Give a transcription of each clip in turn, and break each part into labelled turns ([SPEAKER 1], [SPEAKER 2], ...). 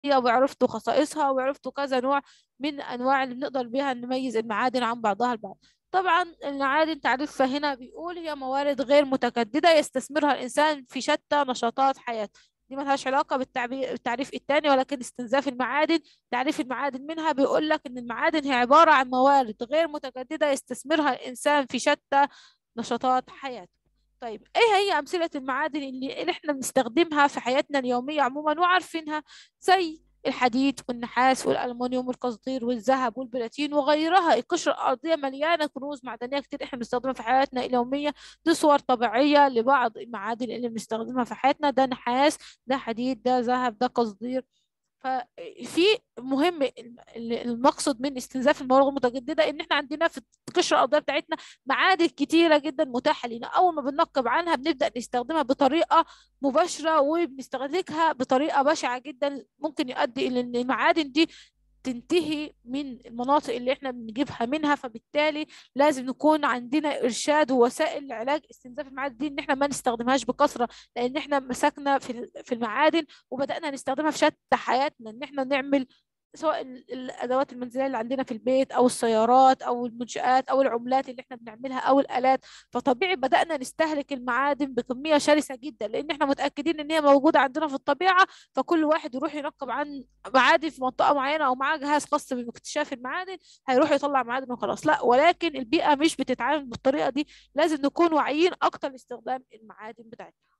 [SPEAKER 1] وعرفتوا خصائصها وعرفتوا كذا نوع من انواع اللي بنقدر بيها نميز المعادن عن بعضها البعض طبعا المعادن تعريفها هنا بيقول هي موارد غير متجددة يستثمرها الإنسان في شتى نشاطات حياته دي ملهاش علاقة بالتعبير التعريف الثاني ولكن استنزاف المعادن تعريف المعادن منها بيقول لك إن المعادن هي عبارة عن موارد غير متجددة يستثمرها الإنسان في شتى نشاطات حياته طيب ايه هي امثله المعادن اللي, اللي احنا بنستخدمها في حياتنا اليوميه عموما وعارفينها زي الحديد والنحاس والألمنيوم والقصدير والذهب والبلاتين وغيرها القشرة الأرضية مليانة كنوز معدنية كتير احنا بنستخدمها في حياتنا اليومية دي صور طبيعية لبعض المعادن اللي بنستخدمها في حياتنا ده نحاس ده حديد ده ذهب ده قصدير ففي مهم المقصد من استنزاف الموارد المتجدده ان احنا عندنا في القشره الارضيه بتاعتنا معادن كتيره جدا متاحه لنا اول ما بننقب عنها بنبدا نستخدمها بطريقه مباشره وبنستهلكها بطريقه بشعه جدا ممكن يؤدي الى ان المعادن دي تنتهي من المناطق اللي احنا بنجيبها منها فبالتالي لازم نكون عندنا ارشاد ووسائل لعلاج استنزاف المعادن دي ان احنا ما نستخدمهاش بكثره لان احنا مسكنا في في المعادن وبدانا نستخدمها في شتى حياتنا ان احنا نعمل سواء الادوات المنزليه اللي عندنا في البيت او السيارات او المنشات او العملات اللي احنا بنعملها او الالات فطبيعي بدانا نستهلك المعادن بكميه شرسه جدا لان احنا متاكدين ان هي موجوده عندنا في الطبيعه فكل واحد يروح ينقب عن معادن في منطقه معينه او معاه جهاز خاص باكتشاف المعادن هيروح يطلع معادن وخلاص لا ولكن البيئه مش بتتعامل بالطريقه دي لازم نكون واعيين اكتر لاستخدام المعادن بتاعتنا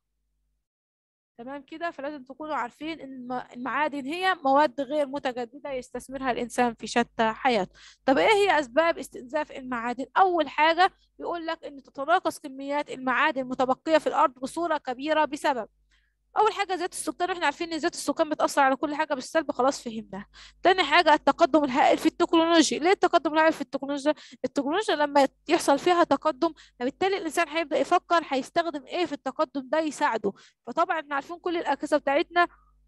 [SPEAKER 1] تمام كده فلازم تكونوا عارفين ان المعادن هي مواد غير متجدده يستثمرها الانسان في شتى حياته طب ايه هي اسباب استنزاف المعادن اول حاجه بيقول لك ان تتناقص كميات المعادن المتبقيه في الارض بصوره كبيره بسبب اول حاجه زياده السكان واحنا عارفين ان زياده السكان بتاثر على كل حاجه بالسلب خلاص فهمناها تاني حاجه التقدم الهائل في التكنولوجيا ليه التقدم الهائل في التكنولوجيا التكنولوجيا لما يحصل فيها تقدم فبالتالي الانسان هيبدا يفكر هيستخدم ايه في التقدم ده يساعده فطبعا احنا عارفين كل الاجهزه بتاعتنا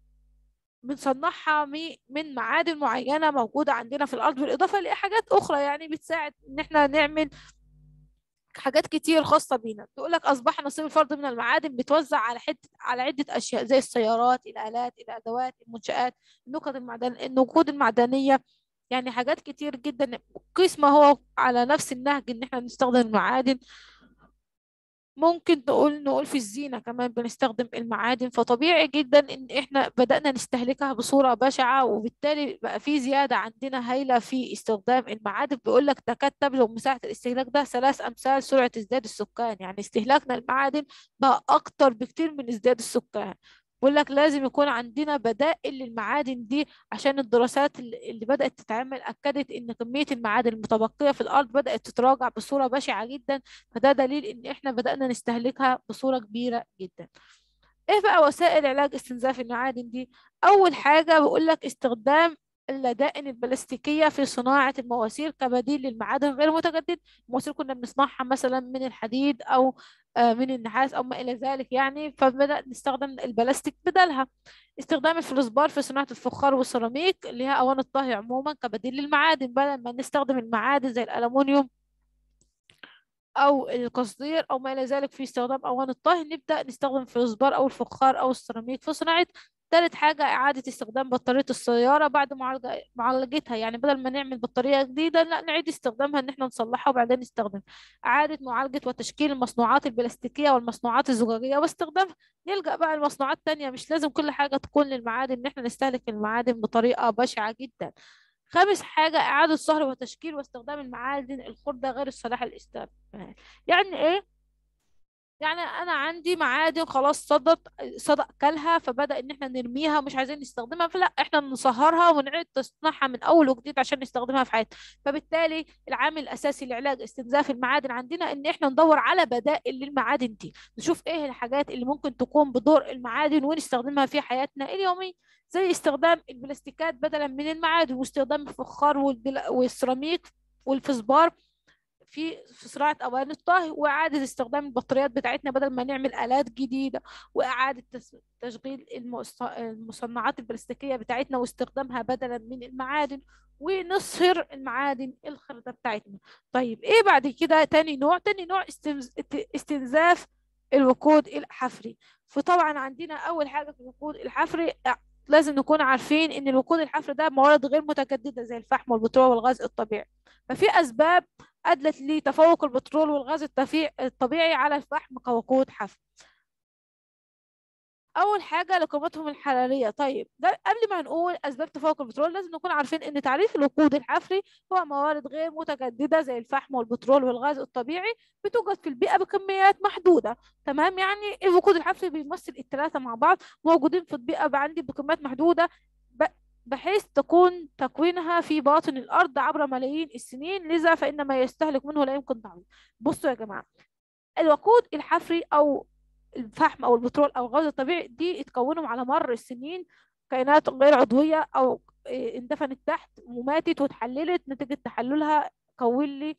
[SPEAKER 1] بنصنعها من معادن معينه موجوده عندنا في الارض بالاضافه لحاجات اخرى يعني بتساعد ان احنا نعمل حاجات كتير خاصة بينا تقول لك أصبح نصيب الفرد من المعادن بتوزع على حتة على عدة أشياء زي السيارات الآلات الأدوات المنشآت النقود المعدن النقود المعدنية يعني حاجات كتير جدا قيس ما هو على نفس النهج إن إحنا نستخدم المعادن ممكن نقول نقول في الزينة كمان بنستخدم المعادن فطبيعي جدا ان احنا بدأنا نستهلكها بصورة بشعة وبالتالي بقى في زيادة عندنا هايلة في استخدام المعادن بيقول لك تكاد تبلغ مساحة الاستهلاك ده ثلاث أمثال سرعة ازدياد السكان يعني استهلاكنا المعادن بقى أكتر بكتير من ازدياد السكان بقول لك لازم يكون عندنا بدائل للمعادن دي عشان الدراسات اللي بدأت تتعمل أكدت إن كمية المعادن المتبقية في الأرض بدأت تتراجع بصورة بشعة جدا فده دليل إن إحنا بدأنا نستهلكها بصورة كبيرة جدا إيه بقى وسائل علاج استنزاف المعادن دي؟ أول حاجة بقول لك استخدام اللدائن البلاستيكية في صناعة المواسير كبديل للمعادن غير متجدد المواسير كنا بنصنعها مثلا من الحديد أو من النحاس أو ما إلى ذلك يعني فبدأ نستخدم البلاستيك بدلها استخدام الفلوسبار في صناعة الفخار والسيراميك اللي هي أواني الطهي عموما كبديل للمعادن بدل ما نستخدم المعادن زي الألمنيوم أو القصدير أو ما إلى ذلك في استخدام أواني الطهي نبدأ نستخدم الفلوسبار أو الفخار أو السيراميك في صناعة ثالث حاجة إعادة استخدام بطارية السيارة بعد معالجتها يعني بدل ما نعمل بطارية جديدة لا نعيد استخدامها إن إحنا نصلحها وبعدين نستخدم إعادة معالجة وتشكيل المصنوعات البلاستيكية والمصنوعات الزجاجية واستخدامها نلجأ بقى لمصنوعات تانية مش لازم كل حاجة تكون للمعادن إن إحنا نستهلك المعادن بطريقة بشعة جدا خامس حاجة إعادة صهر وتشكيل واستخدام المعادن الخردة غير الصالحة للاستخدام يعني إيه؟ يعني انا عندي معادن خلاص صدت صدق كلها فبدا ان احنا نرميها ومش عايزين نستخدمها فلا احنا نصهرها ونعيد تصنيعها من اول وجديد عشان نستخدمها في حياتنا فبالتالي العامل الاساسي لعلاج استنزاف المعادن عندنا ان احنا ندور على بدائل للمعادن دي نشوف ايه الحاجات اللي ممكن تقوم بدور المعادن ونستخدمها في حياتنا اليوميه زي استخدام البلاستيكات بدلا من المعادن واستخدام الفخار والسيراميك والفسبار في في صناعة أواني الطهي وإعادة استخدام البطاريات بتاعتنا بدل ما نعمل آلات جديدة وإعادة تشغيل المصنعات البلاستيكية بتاعتنا واستخدامها بدلا من المعادن ونصهر المعادن الخردة بتاعتنا طيب إيه بعد كده تاني نوع تاني نوع استنزاف الوقود الحفري فطبعا عندنا أول حاجة في الوقود الحفري لازم نكون عارفين ان الوقود الحفري ده موارد غير متجدده زي الفحم والبترول والغاز الطبيعي ففي اسباب ادت لتفوق البترول والغاز الطفي- الطبيعي على الفحم كوقود حفري اول حاجه لقيمتهم الحراريه طيب ده قبل ما نقول اسباب تفوق البترول لازم نكون عارفين ان تعريف الوقود الحفري هو موارد غير متجدده زي الفحم والبترول والغاز الطبيعي بتوجد في البيئه بكميات محدوده تمام يعني الوقود الحفري بيمثل الثلاثه مع بعض موجودين في البيئه عندي بكميات محدوده ب- بحيث تكون تكوينها في باطن الارض عبر ملايين السنين لذا فان ما يستهلك منه لا يمكن تعويضه بصوا يا جماعه الوقود الحفري او الفحم او البترول او الغاز الطبيعي دي اتكونوا على مر السنين كائنات غير عضويه او إيه، اندفنت تحت وماتت واتحللت نتيجه تحللها كون لي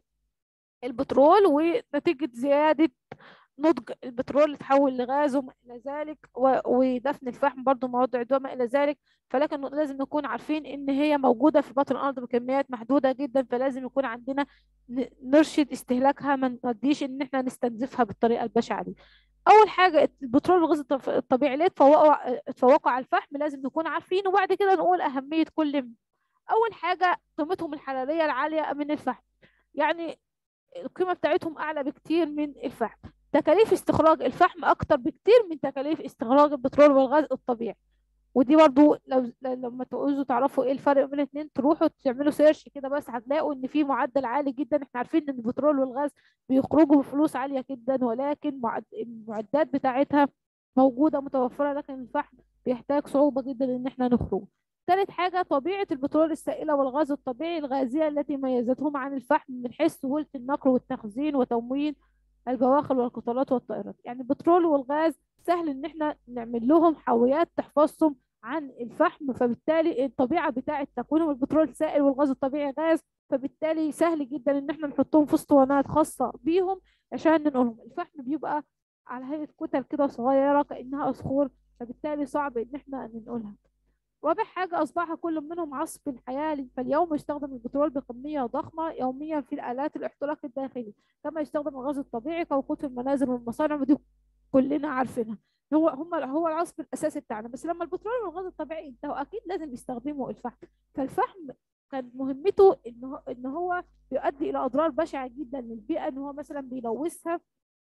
[SPEAKER 1] البترول ونتيجه زياده نضج البترول اتحول لغاز وما الى ذلك و- ودفن الفحم برضو مواد عضويه وما الى ذلك فلكن لازم نكون عارفين ان هي موجوده في باطن الارض بكميات محدوده جدا فلازم يكون عندنا ن- نرشد استهلاكها ما نوديش ان احنا نستنزفها بالطريقه البشعه دي اول حاجه البترول والغاز الطف- الطبيعي ليه اتفوقوا اتفوقوا على الفحم لازم نكون عارفين وبعد كده نقول اهميه كل منهم. اول حاجه قيمتهم الحراريه العاليه من الفحم يعني القيمه بتاعتهم اعلى بكتير من الفحم تكاليف استخراج الفحم اكتر بكتير من تكاليف استخراج البترول والغاز الطبيعي ودي برضو لو لما تعوزوا تعرفوا ايه الفرق بين الاثنين تروحوا تعملوا سيرش كده بس هتلاقوا ان في معدل عالي جدا احنا عارفين ان البترول والغاز بيخرجوا بفلوس عالية جدا ولكن معد- المعدات بتاعتها موجودة متوفرة لكن الفحم بيحتاج صعوبة جدا ان احنا نخرجه ثالث حاجة طبيعة البترول السائلة والغاز الطبيعي الغازية التي ميزتهم عن الفحم من حيث سهولة النقل والتخزين وتموين البواخر والقطارات والطائرات يعني البترول والغاز سهل ان احنا نعمل لهم حاويات تحفظهم عن الفحم فبالتالي الطبيعة بتاعة تكوينهم البترول سائل والغاز الطبيعي غاز فبالتالي سهل جدا ان احنا نحطهم في اسطوانات خاصة بيهم عشان ننقلهم الفحم بيبقى على هيئة كتل كده صغيرة كأنها صخور فبالتالي صعب ان احنا ننقلها رابع حاجة أصبح كل منهم عصف الحياة فاليوم يستخدم البترول بكمية ضخمة يوميا في الآلات الاحتراق الداخلي كما يستخدم الغاز الطبيعي كوقود في المنازل والمصانع ودي كلنا عارفينها هو هم هو العصف الأساسي بتاعنا بس لما البترول والغاز الطبيعي انتهوا أكيد لازم يستخدموا الفحم فالفحم كان مهمته إن هو إن هو بيؤدي إلى أضرار بشعة جدا للبيئة إن هو مثلا بيلوثها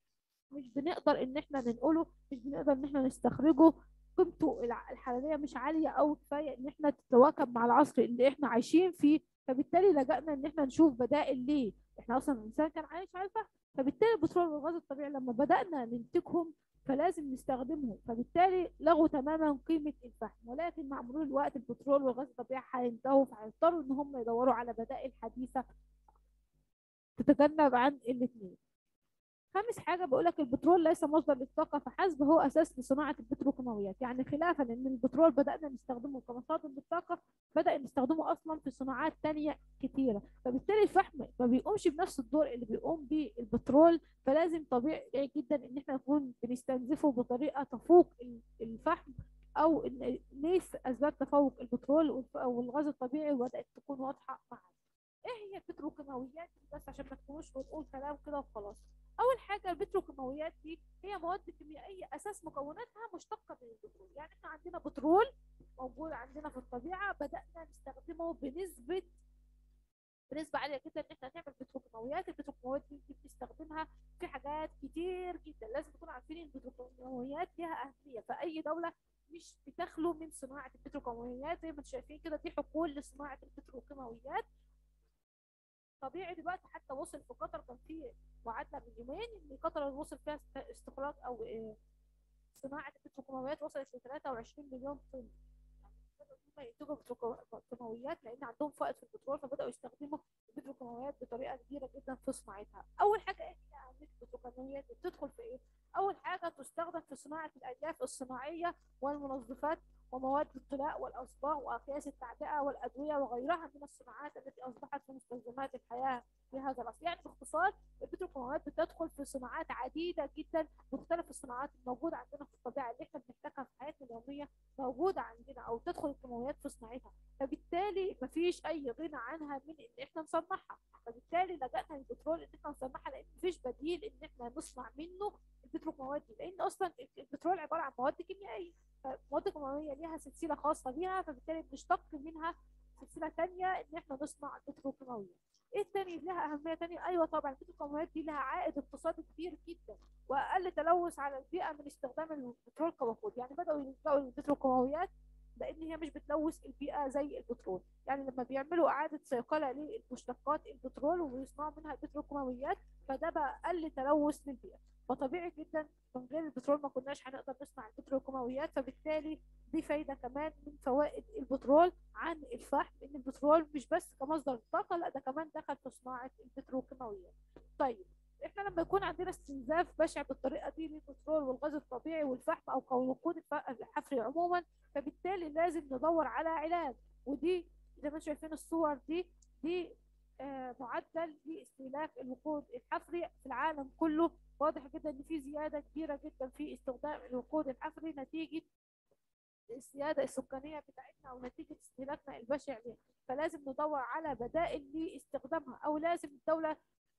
[SPEAKER 1] مش بنقدر إن إحنا ننقله مش بنقدر إن إحنا نستخرجه قيمته الع- الحرارية مش عالية أو كفاية إن إحنا تتواكب مع العصر اللي إحنا عايشين فيه فبالتالي لجأنا إن إحنا نشوف بدائل ليه إحنا أصلا الإنسان كان عايش على الفحم فبالتالي البترول والغاز الطبيعي لما بدأنا ننتجهم فلازم نستخدمهم فبالتالي لغوا تماما قيمة الفحم ولكن مع مرور الوقت البترول والغاز الطبيعي هينتهوا فهيضطروا إن هم يدوروا على بدائل حديثة تتجنب عن الاثنين خامس حاجة بقولك البترول ليس مصدر للطاقة فحسب هو أساس لصناعة البتروكيماويات يعني خلافا إن البترول بدأنا نستخدمه كمصادر للطاقة بدأ نستخدمه أصلا في صناعات تانية كتيرة فبالتالي الفحم ما بيقومش بنفس الدور اللي بيقوم بيه البترول فلازم طبيعي جدا إن احنا نكون بنستنزفه بطريقة تفوق ال- الفحم أو إن ليه أسباب تفوق البترول والف- والغاز الطبيعي وبدأت تكون واضحة معانا ايه هي البتروكيماويات دي بس عشان ما تكونوش بنقول كلام كده وخلاص اول حاجه البتروكيماويات دي هي مواد كيميائيه اساس مكوناتها مشتقه من البترول يعني احنا عندنا بترول موجود عندنا في الطبيعه بدانا نستخدمه بنسبه بنسبه عاليه جدا ان احنا نعمل بتروكيماويات البتروكيماويات دي دي بنستخدمها في حاجات كتير جدا لازم نكون عارفين ان البتروكيماويات ليها اهميه فاي دوله مش بتخلو من صناعه البتروكيماويات زي ما انتم شايفين كده دي حقول لصناعه البتروكيماويات طبيعي دلوقتي حتى وصل في قطر كان في معادله من يومين ان قطر وصل فيها است- استخراج او آه، صناعه البتروكيماويات وصلت ل 23 مليون طن يعني بدأوا إن هم ينتجوا بتروكيماويات لان عندهم فائض في البترول فبداوا يستخدموا البتروكيماويات بطريقه كبيره جدا في صناعتها اول حاجه ايه هي اهميه البتروكيماويات بتدخل في ايه اول حاجه تستخدم في صناعه الالياف الصناعيه والمنظفات ومواد الطلاء والاصباغ واكياس التعبئه والادويه وغيرها من الصناعات التي اصبحت في مستلزمات الحياه في هذا العصر يعني باختصار البتروكيماويات بتدخل في صناعات عديده جدا مختلف الصناعات الموجوده عندنا في الطبيعه اللي احنا بنحتاجها في حياتنا اليوميه موجوده عندنا او تدخل الكيماويات في صناعتها فبالتالي مفيش اي غنى عنها من ان احنا نصنعها فبالتالي لجأنا للبترول ان احنا نصنعها لان مفيش بديل ان احنا نصنع منه البتروكيماويات دي لان اصلا البترول عباره عن مواد كيميائيه فالمواد الكيماويه ليها سلسله خاصه بيها فبالتالي بنشتق منها سلسله ثانيه ان احنا نصنع البتروكيماويات ايه التاني لها اهميه تانية ايوه طبعا البتروكيماويات دي لها عائد اقتصادي كبير جدا واقل تلوث على البيئه من استخدام البترول كوقود يعني بداوا يلجأوا للبتروكيماويات لان هي مش بتلوث البيئه زي البترول يعني لما بيعملوا اعاده صيقله للمشتقات البترول ويصنعوا منها البتروكيماويات فده بقى اقل تلوث للبيئه فطبيعي جدا من غير البترول ما كناش هنقدر نصنع البتروكيماويات فبالتالي دي فايده كمان من فوائد البترول عن الفحم ان البترول مش بس كمصدر طاقه لا ده كمان دخل في صناعه البتروكيماويات طيب احنا لما يكون عندنا استنزاف بشع بالطريقه دي للبترول والغاز الطبيعي والفحم او وقود الحفري عموما فبالتالي لازم ندور على علاج ودي زي ما انتم شايفين الصور دي دي آه معدل لاستهلاك الوقود الحفري في العالم كله واضح جدا ان في زياده كبيره جدا في استخدام الوقود الحفري نتيجه الزياده السكانيه بتاعتنا او نتيجه استهلاكنا البشع ليها فلازم ندور على بدائل لاستخدامها او لازم الدوله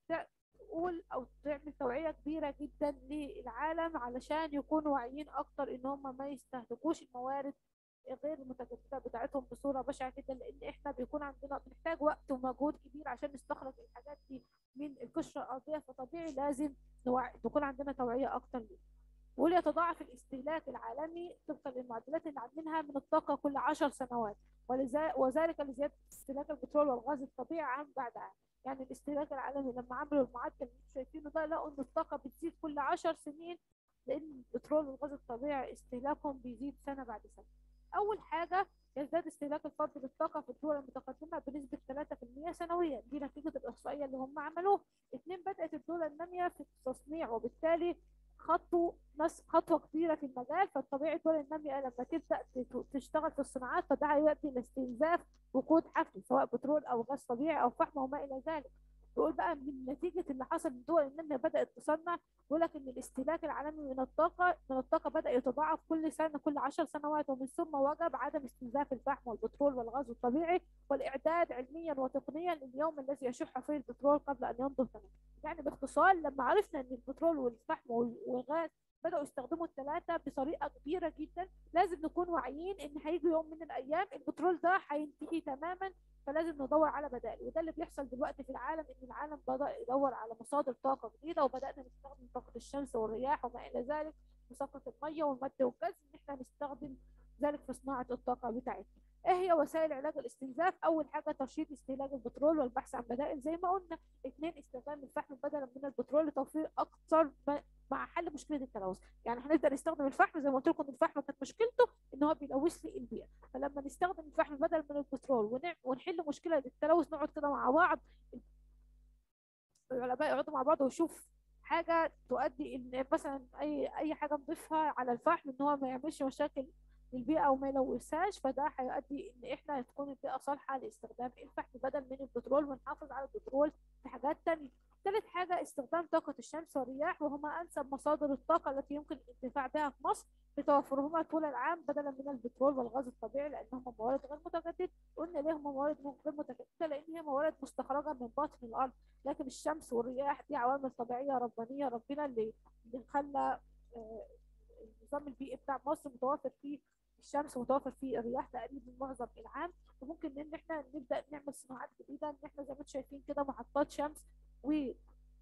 [SPEAKER 1] تقول او تعمل توعيه كبيره جدا للعالم علشان يكونوا واعيين اكتر ان هم ما يستهلكوش الموارد غير المتجدده بتاعتهم بصوره بشعه جدا لان احنا بيكون عندنا بنحتاج وقت ومجهود كبير عشان نستخرج الحاجات دي من القشره الارضيه فطبيعي لازم نوع... تكون عندنا توعيه اكتر ليه وليتضاعف الاستهلاك العالمي طبقا للمعدلات اللي عاملينها من الطاقه كل 10 سنوات ولذا... وذلك لزياده استهلاك البترول والغاز الطبيعي عام بعد عام يعني الاستهلاك العالمي لما عملوا المعدل اللي انتم شايفينه ده لقوا ان الطاقه بتزيد كل 10 سنين لان البترول والغاز الطبيعي استهلاكهم بيزيد سنه بعد سنه اول حاجه يزداد استهلاك الفرد للطاقه في الدول المتقدمه بنسبه 3% سنويا دي نتيجه الاحصائيه اللي هم عملوها اثنين بدات الدول الناميه في التصنيع وبالتالي خطوا ناس خطوه كبيره في المجال فالطبيعي الدول الناميه لما تبدا تشتغل في الصناعات فده هيؤدي لاستنزاف وقود حفري سواء بترول او غاز طبيعي او فحم وما الى ذلك بيقول بقى من نتيجه اللي حصل الدول الناميه بدات تصنع بيقول لك ان الاستهلاك العالمي من الطاقه من الطاقه بدا يتضاعف كل سنه كل 10 سنوات ومن ثم وجب عدم استنزاف الفحم والبترول والغاز الطبيعي والاعداد علميا وتقنيا لليوم الذي يشح فيه البترول قبل ان ينضج تماما يعني باختصار لما عرفنا ان البترول والفحم والغاز بدأوا يستخدموا الثلاثة بطريقة كبيرة جدا لازم نكون واعيين إن هيجي يوم من الأيام البترول ده هينتهي تماما فلازم ندور على بدائل وده اللي بيحصل دلوقتي في العالم إن العالم بدأ يدور على مصادر طاقة جديدة وبدأنا نستخدم طاقة الشمس والرياح وما إلى ذلك وصفة المية والمد والغاز إن إحنا نستخدم ذلك في صناعة الطاقة بتاعتنا. ايه هي وسائل علاج الاستنزاف اول حاجه ترشيد استهلاك البترول والبحث عن بدائل زي ما قلنا اثنين استخدام الفحم بدلا من البترول لتوفير اكثر مع حل مشكله التلوث يعني هنقدر نستخدم الفحم زي ما قلت لكم الفحم كانت مشكلته ان هو بيلوث لي البيئه فلما نستخدم الفحم بدل من البترول ونحل مشكله التلوث نقعد كده مع بعض العلماء يقعدوا مع بعض ويشوف حاجه تؤدي ان مثلا اي اي حاجه نضيفها على الفحم ان هو ما يعملش مشاكل للبيئه وما يلوثهاش فده هيؤدي ان احنا تكون البيئه صالحه لاستخدام الفحم بدل من البترول ونحافظ على البترول في حاجات تانية ثالث حاجة استخدام طاقة الشمس والرياح وهما أنسب مصادر الطاقة التي يمكن الانتفاع بها في مصر لتوفرهما طول العام بدلا من البترول والغاز الطبيعي لأنهما موارد غير متجددة قلنا ليه هما موارد غير متجددة لأن هي موارد مستخرجة من باطن الأرض لكن الشمس والرياح دي عوامل طبيعية ربانية ربنا اللي اللي خلى النظام البيئي بتاع مصر متوفر فيه الشمس متوفر فيه الرياح تقريبا معظم العام وممكن ان احنا نبدا نعمل صناعات جديده ان احنا زي ما انتم شايفين كده محطات شمس و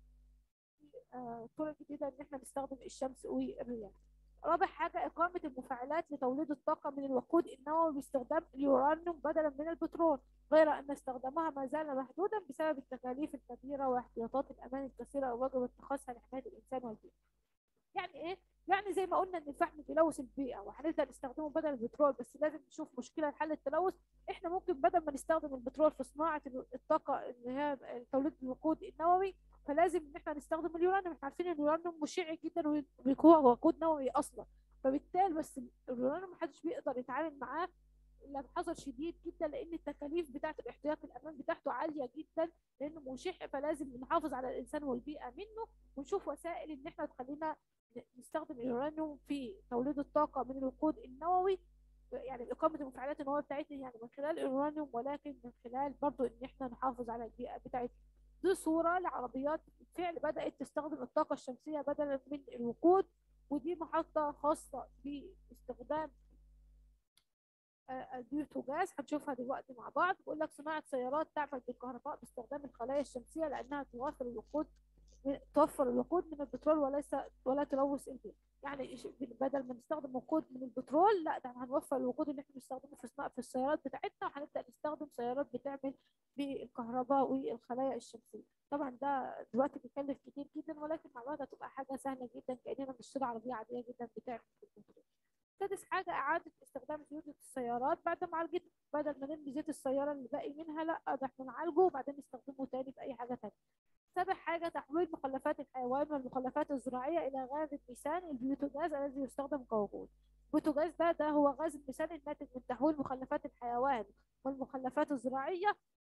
[SPEAKER 1] طرق جديده ان احنا نستخدم الشمس والرياح رابع حاجة إقامة المفاعلات لتوليد الطاقة من الوقود النووي باستخدام اليورانيوم بدلا من البترول غير أن استخدامها ما زال محدودا بسبب التكاليف الكبيرة واحتياطات الأمان الكثيرة وواجب اتخاذها لحماية الإنسان والبيئة. يعني إيه؟ يعني زي ما قلنا ان الفحم بيلوث البيئه وهنبدا نستخدمه بدل البترول بس لازم نشوف مشكله لحل التلوث احنا ممكن بدل ما نستخدم البترول في صناعه الطاقه اللي هي توليد الوقود النووي فلازم ان احنا نستخدم اليورانيوم احنا عارفين ان اليورانيوم مشع جدا وهو وقود نووي اصلا فبالتالي بس اليورانيوم محدش بيقدر يتعامل معاه الا بحذر شديد جدا لان التكاليف بتاعه الاحتياط الامان بتاعته عاليه جدا لانه مشع فلازم نحافظ على الانسان والبيئه منه ونشوف وسائل ان احنا تخلينا نستخدم اليورانيوم في توليد الطاقه من الوقود النووي يعني إقامة المفاعلات النووية بتاعتنا يعني من خلال اليورانيوم ولكن من خلال برضو إن إحنا نحافظ على البيئة بتاعتنا دي صورة لعربيات بالفعل بدأت تستخدم الطاقة الشمسية بدلا من الوقود ودي محطة خاصة باستخدام آه، البيوتوجاز هنشوفها دلوقتي مع بعض بقول لك صناعة سيارات تعمل بالكهرباء باستخدام الخلايا الشمسية لأنها توفر الوقود توفر الوقود من البترول وليس ولا تلوث البيئة يعني إيش- بدل ما نستخدم وقود من البترول لا ده هنوفر الوقود اللي احنا بنستخدمه في صناعة في السيارات بتاعتنا وهنبدأ نستخدم سيارات بتعمل بالكهرباء والخلايا الشمسية طبعا ده دلوقتي بيكلف كتير جدا ولكن مع الوقت هتبقى حاجة سهلة جدا كأننا بنشتري عربية عادية جدا بتعمل بالبترول سادس حاجة إعادة استخدام زيوت السيارات بعد معالجتها بدل ما نرمي زيت السيارة اللي باقي منها لا ده احنا نعالجه وبعدين نستخدمه تاني في أي حاجة تانية سابع حاجة تحويل مخلفات الحيوان والمخلفات الزراعية إلى غاز الميثان البيوتوجاز الذي يستخدم كوقود البيوتوجاز ده ده هو غاز الميثان الناتج من تحويل مخلفات الحيوان والمخلفات الزراعية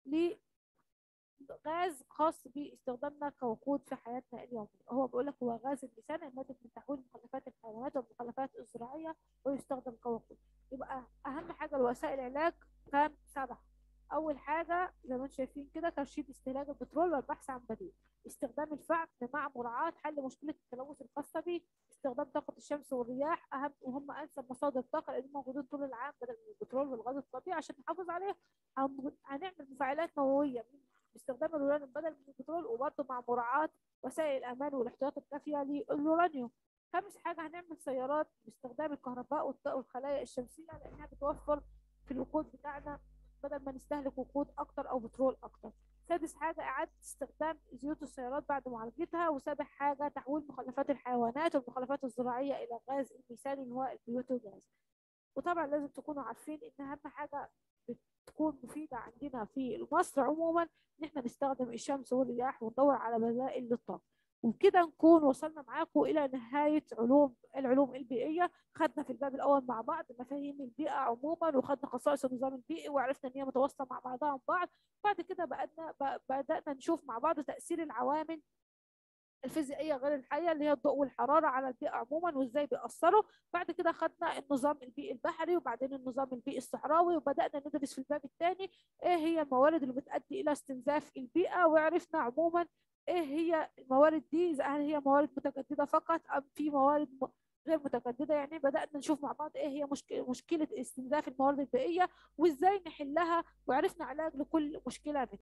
[SPEAKER 1] لغاز خاص باستخدامنا كوقود في حياتنا اليومية هو بيقول لك هو غاز الميثان الناتج من تحويل مخلفات الحيوانات والمخلفات الزراعية ويستخدم كوقود يبقى أهم حاجة لوسائل العلاج كان سبعة أول حاجة زي ما انتم شايفين كده ترشيد استهلاك البترول والبحث عن بديل استخدام الفحم مع مراعاة حل مشكلة التلوث الخاصة به استخدام طاقة الشمس والرياح أهم وهم أنسب مصادر طاقة لأنهم موجودين طول العام بدل من البترول والغاز الطبيعي عشان نحافظ عليه هن- هنعمل مفاعلات نووية من باستخدام اليورانيوم بدل من البترول وبرضه مع مراعاة وسائل الأمان والاحتياط الكافية لليورانيوم خامس حاجة هنعمل سيارات باستخدام الكهرباء والط- والخلايا الشمسية لأنها بتوفر في الوقود بتاعنا بدل ما نستهلك وقود أكتر أو بترول أكتر سادس حاجة إعادة استخدام زيوت السيارات بعد معالجتها وسابع حاجة تحويل مخلفات الحيوانات والمخلفات الزراعية إلى غاز الميثان اللي هو البيوتوجاز وطبعا لازم تكونوا عارفين إن أهم حاجة بتكون مفيدة عندنا في مصر عموما إن إحنا نستخدم الشمس والرياح وندور على بدائل للطاقة وبكده نكون وصلنا معاكم إلى نهاية علوم العلوم البيئية خدنا في الباب الأول مع بعض مفاهيم البيئة عموما وخدنا خصائص النظام البيئي وعرفنا إن هي متواصلة مع بعضها بعض بعد كده بدأنا بدأنا نشوف مع بعض تأثير العوامل الفيزيائيه غير الحيه اللي هي الضوء والحراره على البيئه عموما وازاي بيأثروا بعد كده خدنا النظام البيئي البحري وبعدين النظام البيئي الصحراوي وبدأنا ندرس في الباب الثاني ايه هي الموارد اللي بتؤدي الى استنزاف البيئه وعرفنا عموما ايه هي الموارد دي اذا هل هي موارد متجدده فقط ام في موارد م- غير متجدده يعني بدأنا نشوف مع بعض ايه هي مشك- مشكله استنزاف الموارد البيئيه وازاي نحلها وعرفنا علاج لكل مشكله منها